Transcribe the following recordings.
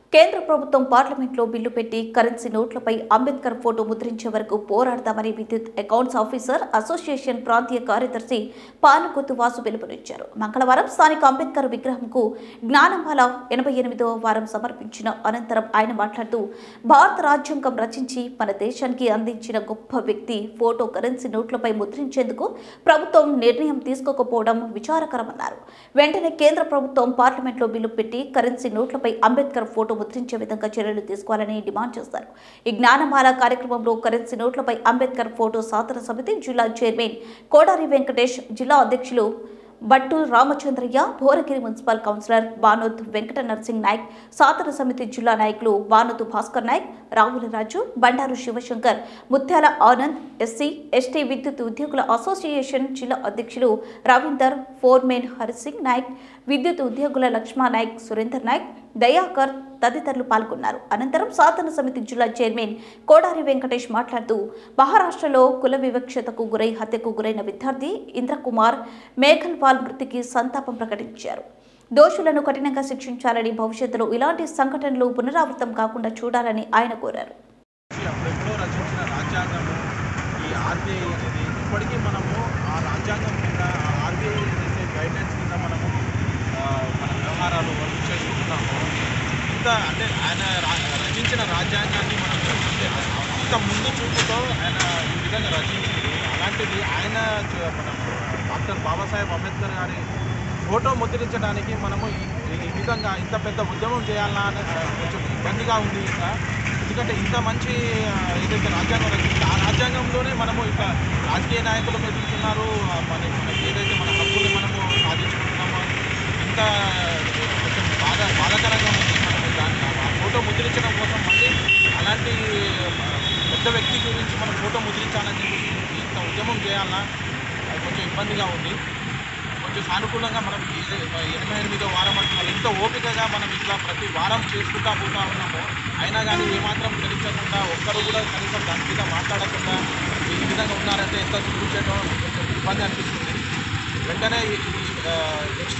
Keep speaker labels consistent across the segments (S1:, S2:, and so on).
S1: కేంద్ర ప్రభుత్వం పార్లమెంట్లో బిల్లు పెట్టి కరెన్సీ నోట్లపై అంబేద్కర్ ఫోటో ముద్రించే వరకు పోరాడతామని విద్యుత్ అకౌంట్స్ ఆఫీసర్ అసోసియేషన్ ప్రాంతీయ కార్యదర్శి పాలకొత్తు వాసు పిలుపునిచ్చారు మంగళవారం స్థానిక అంబేద్కర్ విగ్రహంకు జ్ఞానమాల ఎనభై ఎనిమిదవ వారం సమర్పించిన అనంతరం ఆయన మాట్లాడుతూ భారత రాజ్యాంగం రచించి మన దేశానికి అందించిన గొప్ప వ్యక్తి ఫోటో కరెన్సీ నోట్లపై ముద్రించేందుకు ప్రభుత్వం నిర్ణయం తీసుకోకపోవడం విచారకరమన్నారు వెంటనే కేంద్ర ప్రభుత్వం పార్లమెంట్లో బిల్లు పెట్టి కరెన్సీ నోట్లపై అంబేద్కర్ ఫోటో ముద్రించే విధంగా చర్యలు తీసుకోవాలని డిమాండ్ చేశారు ఈ జ్ఞానమాల కార్యక్రమంలో కరెన్సీ నోట్లపై అంబేద్కర్ ఫోటో సాధన సమితి జిల్లా చైర్మన్ కోడారి వెంకటేష్ జిల్లా అధ్యక్షులు బట్టు రామచంద్రయ్య భోరగిరి మున్సిపల్ కౌన్సిలర్ బానోత్ వెంకట నర్సింగ్ నాయక్ సాధన సమితి జిల్లా నాయకులు బానోతు భాస్కర్ నాయక్ రావుల రాజు బండారు శివశంకర్ ముత్యాల ఆనంద్ ఎస్సీ ఎస్టీ విద్యుత్ ఉద్యోగుల అసోసియేషన్ జిల్లా అధ్యక్షులు రవీందర్ ఫోర్మెన్ హరిసింగ్ నాయక్ విద్యుత్ ఉద్యోగుల లక్ష్మా నాయక్ సురేందర్ నాయక్ దయాకర్ తదితరులు పాల్గొన్నారు అనంతరం సాధన సమితి జిల్లా చైర్మన్ కోడారి వెంకటేష్ మాట్లాడుతూ మహారాష్ట్రలో కుల వివక్షతకు గురై హత్యకు గురైన విద్యార్థి ఇంద్రకుమార్ మేఘల్వాల్ మృతికి సంతాపం ప్రకటించారు దోషులను కఠినంగా శిక్షించాలని భవిష్యత్తులో ఇలాంటి సంఘటనలు పునరావృతం కాకుండా చూడాలని ఆయన కోరారు
S2: అప్పుడెప్పుడో రచించిన రాజ్యాంగము ఈ ఆర్బీఐ అనేది ఇప్పటికీ మనము ఆ రాజ్యాంగం కింద ఆ ఆర్బీఐ చేసే గైడ్లైన్స్ కింద మనము ఆ, మన వ్యవహారాలు వర్క్ చేసుకుంటున్నాము ఇంత అంటే ఆయన రా- రచించిన రాజ్యాంగాన్ని మనం అంటే ఇంత ముందు చూపుతో ఆయన ఈ విధంగా రచించారు అలాంటిది ఆయన చ- మన డాక్టర్ బాబాసాహెబ్ అంబేద్కర్ గారి ఫోటో ముద్రించడానికి మనము ఈ- ఈ విధంగా ఇంత పెద్ద ఉద్యమం చేయాలన్నా అని ఆ, కొంచెం ఇబ్బందిగా ఉంది ఇంకా ఎందుకంటే ఇంత మంచి ఆ, ఏదైతే రాజ్యాంగం రచించి ఆ రాజ్యాంగంలోనే మనము ఇక రాజకీయ నాయకులు ఎదుగుతున్నారు ఆ, మన మనకి ఏదైతే మన హక్కులు మనము సాధించుకుంటున్నామో ఇంత కొంచెం బాధ బాధాకరంగా ఉంది మనము దాన్ని ఆ ఫోటో ముద్రించడం కోసం మళ్ళీ అలాంటి ఆ, పెద్ద వ్యక్తి గురించి మనం ఫోటో ముద్రించాలని చెప్పి ఇంత ఉద్యమం చేయాలన్నా అది కొంచెం ఇబ్బందిగా ఉంది కొంచెం సానుకూలంగా మనం ఏ- ఎనభై ఎనిమిదో వారం అంటున్నారు ఎంతో ఓపికగా మనం ఇట్లా ప్రతి వారం చేసుకుంటా పోతా ఉన్నాము అయినా కానీ ఏమాత్రం గ్రహించకుండా ఒక్కరు కూడా కనీసం దాని మీద మాట్లాడకుండా ఈ విధంగా ఉన్నారంటే ఎంత చూపించడం కొంచెం ఇబ్బంది అనిపిస్తుంది వెంటనే నెక్స్ట్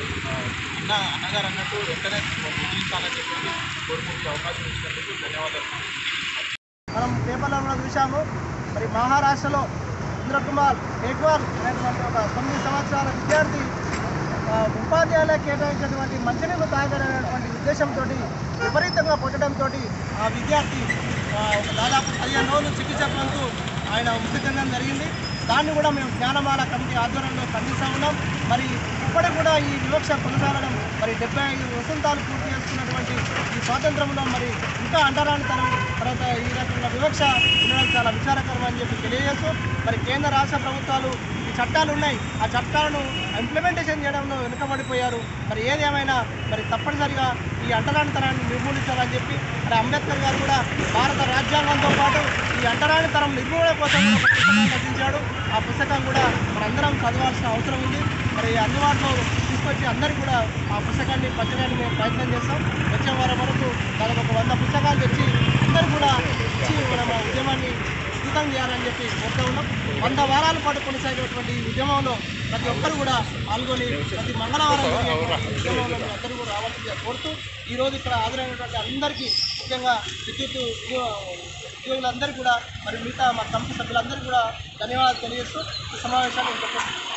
S2: అన్న అన్నగారు అన్నట్టు వెంటనే ముద్రించాలని చెప్పి కోరుకుంటూ అవకాశం ఇచ్చినందుకు ధన్యవాదాలు
S3: మనం పేపర్లో కూడా చూసాము మరి మహారాష్ట్రలో ఇంద్రకుమార్ మేఘ్వాల్ అనేటువంటి ఒక తొమ్మిది సంవత్సరాల విద్యార్థి ఆ, ఉపాధ్యాయులకు కేటాయించినటువంటి మంచినీళ్ళు తాగాలనేటువంటి ఉద్దేశంతో విపరీతంగా పుట్టడంతో ఆ విద్యార్థి ఆ, ఒక దాదాపు పదిహేను రోజులు చికిత్స పొందుతూ ఆయన మృతి చెందడం జరిగింది దాన్ని కూడా మేము జ్ఞానమాల కమిటీ ఆధ్వర్యంలో ఖండిస్తూ ఉన్నాం మరి ఇప్పటికి కూడా ఈ వివక్ష కొనసాగడం మరి డెబ్బై ఐదు వసంతాలు పూర్తి చేసుకున్నటువంటి ఈ స్వాతంత్రంలో మరి ఇంకా అంటరానితనం తర్వాత ఈ రకమైన వివక్ష ఉండడం చాలా విచారకరం అని చెప్పి తెలియజేస్తూ మరి కేంద్ర రాష్ట్ర ప్రభుత్వాలు ఈ చట్టాలు ఉన్నాయి ఆ చట్టాలను ఇంప్లిమెంటేషన్ చేయడంలో వెనుకబడిపోయారు మరి ఏది ఏమైనా మరి తప్పనిసరిగా ఈ అంటరానితనాన్ని నిర్మూలించాలని చెప్పి మరి అంబేద్కర్ గారు కూడా భారత రాజ్యాంగంతో పాటు ఈ అంటరానితనం నిర్మూలన కోసం కూడా ఒక పుస్తకాన్ని రచించాడు ఆ పుస్తకం కూడా మనందరం చదవాల్సిన అవసరం ఉంది మరి అందుబాటులో తీసుకొచ్చి అందరికీ కూడా ఆ పుస్తకాన్ని పంచడానికి మేము ప్రయత్నం చేస్తాం వచ్చే వారం వరకు దాదాపు ఒక వంద పుస్తకాలు తెచ్చి అందరూ కూడా ఇచ్చి మన ఉద్యమాన్ని విస్తృతం చేయాలని చెప్పి కోరుతూ ఉన్నాం వంద వారాల పాటు కొనసాగేటువంటి ఈ ఉద్యమంలో ప్రతి ఒక్కరు కూడా పాల్గొని ప్రతి మంగళవారం జరిగే ఉద్యమంలో మీరు అందరూ కూడా రావాల్సిందిగా కోరుతూ ఈరోజు ఇక్కడ హాజరైనటువంటి అందరికీ ముఖ్యంగా విద్యుత్ ఉద్యో- ఉద్యోగులందరికీ కూడా మరి మిగతా మా కమిటీ సభ్యులందరికీ కూడా ధన్యవాదాలు తెలియజేస్తూ ఈ సమావేశాన్ని ఇంకొక